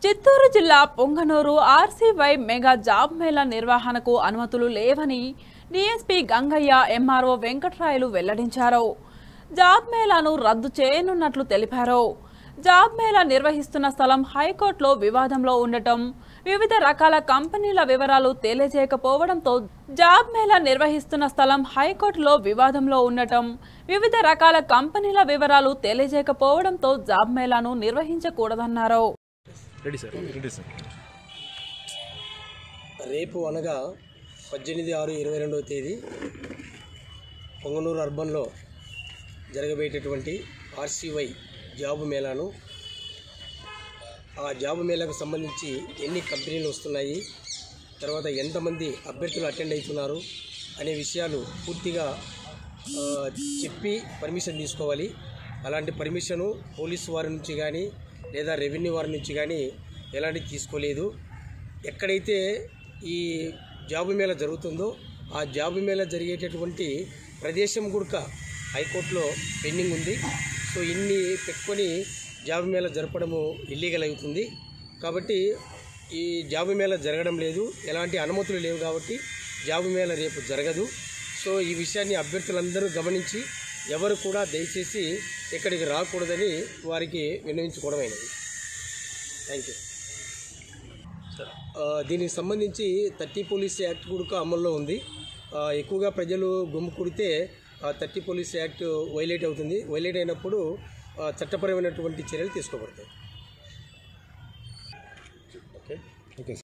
చిత్తూరు జిల్లా Punganur RCY mega job mela నిర్వహణకు అనుమతులు లేవని డీఎస్పీ గంగయ్య ఎంఆర్ఓ వెంకట్రాయలు వెల్లడించారు జాబ్ మేళాను రద్దు చేయనున్నట్లు తెలిపారు జాబ్ మేళా నిర్వహిస్తున్న స్థలం హైకోర్టులో వివాదంలో ఉండటం వివిధ రకాల కంపెనీల వివరాలు తెలియజేయకపోవడంతో జాబ్ మేళా నిర్వహిస్తున్న స్థలం హైకోర్టులో వివాదంలో ఉండటం వివిధ రకాల కంపెనీల వివరాలు తెలియజేయకపోవడంతో జాబ్ మేళాను నిర్వహించకూడదన్నారు రెడీ సార్ రెడీ సార్ రేపు అనగా పద్దెనిమిది ఆరు ఇరవై రెండవ తేదీ పొంగనూరు అర్బన్లో జరగబోయేటటువంటి ఆర్సీవై జాబ్ మేళాను ఆ జాబ్ మేళాకు సంబంధించి ఎన్ని కంపెనీలు వస్తున్నాయి తర్వాత ఎంతమంది అభ్యర్థులు అటెండ్ అవుతున్నారు అనే విషయాలు పూర్తిగా ఆ, చెప్పి పర్మిషన్ తీసుకోవాలి అలాంటి పర్మిషను పోలీసు వారి నుంచి కానీ లేదా రెవెన్యూ వారి నుంచి కానీ ఎలాంటిది తీసుకోలేదు ఎక్కడైతే ఈ జాబు మేళ జరుగుతుందో ఆ జాబు మేళ జరిగేటటువంటి ప్రదేశం కూడా హైకోర్టులో పెండింగ్ ఉంది సో ఇన్ని పెట్టుకొని జాబు మేళ జరపడము ఇల్లీగల్ అవుతుంది కాబట్టి ఈ జాబు మేళ జరగడం లేదు ఎలాంటి అనుమతులు లేవు కాబట్టి జాబు మేళ రేపు జరగదు సో ఈ విషయాన్ని అభ్యర్థులందరూ గమనించి ఎవరు కూడా దయచేసి ఇక్కడికి రాకూడదని వారికి విన్నవించుకోవడమైనది థ్యాంక్ యూ ఆ, దీనికి సంబంధించి థర్టీ పోలీస్ యాక్ట్ కూడా అమల్లో ఉంది ఆ, ఎక్కువగా ప్రజలు గుమ్ము కుడితే థర్టీ పోలీస్ యాక్ట్ వైలేట్ అవుతుంది వైలేట్ అయినప్పుడు ఆ, చట్టపరమైనటువంటి చర్యలు తీసుకోబడతాయి ఓకే